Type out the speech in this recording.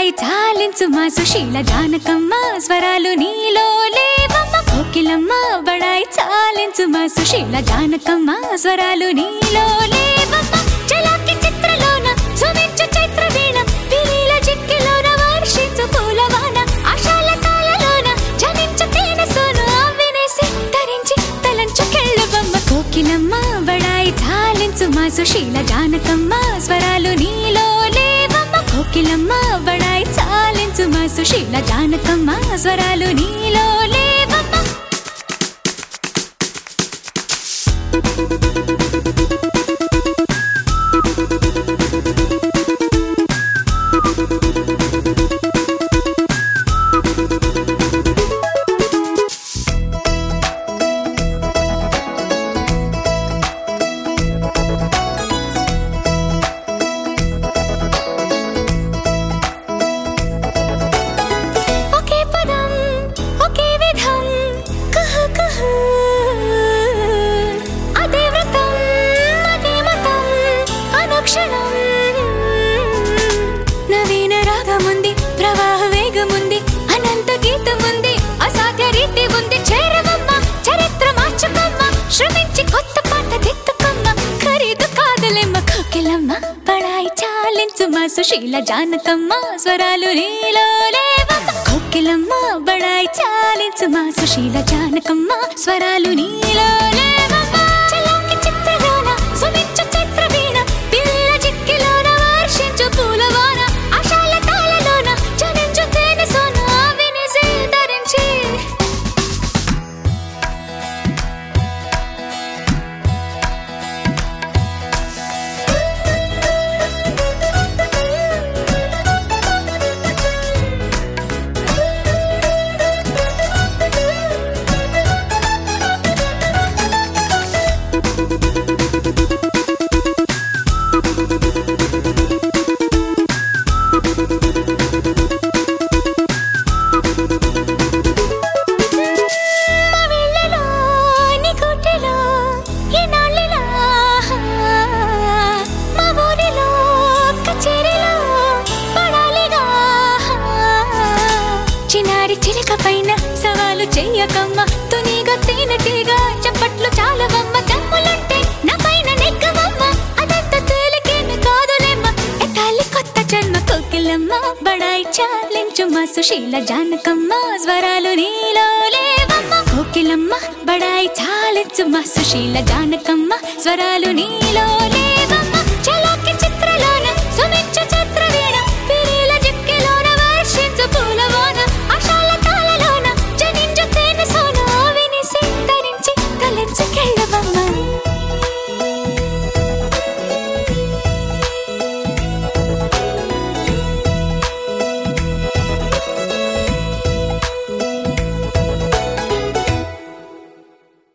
బడాయి చాలించు మా సుశీల జానకమ్మ స్వరాలు నీలో లేవమ్మ కోకిలమ్మ బడాయి చాలించు మా సుశీల జానకమ్మ స్వరాలు నీలో లేవమ్మ చలాకి చిత్రలోన సుమించు చైత్ర వీణ పిరీల చిక్కిలోన వర్షించు పూలవాన ఆశాల తాళలోన జనించు తేనె సోను వినేసి ధరించి తలంచు కెళ్ళబమ్మ కోకిలమ్మ బడాయి చాలించు మా సుశీల జానకమ్మ స్వరాలు నీలో లేవమ్మ కోకిలమ్మ బడాయి చాలించు మా సుశీల జానకమ్మ స్వరాలు నీలో లేవమ్మ ఒకే పదం ఒకే విధం కహ కహ అదే వ్రతం అదే మతం అనుక్షణం నవీన రాగముంది ప్రవాహ వేగముంది అనంత గీతముంది అసాధ్య రీతి ఉంది చేరవమ్మ చరిత్ర మార్చుకమ్మ శ్రమించి కొత్త పాట దిత్తుకమ్మ ఖరీదు కాదులేమ్మ కోకిలమ్మ పడాయి చాలించు మా సుశీల జానకమ్మ స్వరాలు నీలో లేవమ్మ కోకిలమ్మ బడాయి చాలించు మా సుశీల జానకమ్మ స్వరాలు నీలో లేవమ్మ చలాకి చిత్రగాన సుమించు చిత్ర వీణ పిల్ల చిక్కిలోన వర్షించు పూలవాన ఆశాల తాళలోన జనించు తేనె సోన వినేసి ధరించి మా వీళ్ళలో, నీ గుండెలో, ఎన్నాళ్ళిలా? మా ఊరిలో, కచేరీలో పడాలిగా. చిన్నారి చిలక పైన సవాలు చెయ్యకమ్మ తునిగా తేనెటీగా చప్పట్లు చాలవమ్మ జమ్ములంటే నా పైన నెగ్గవమ్మ అదంత తేలికేమి కాదులేమ్మ ఎత్తాలి కొత్త జన్మ కోకిలమ్మ బడాయి చాలించు మా సుశీల జానకమ్మ స్వరాలు నీలో లేవమ్మ కోకిలమ్మ బడాయి చాలించు మా సుశీల జానకమ్మ స్వరాలు నీలో లేవమ్మ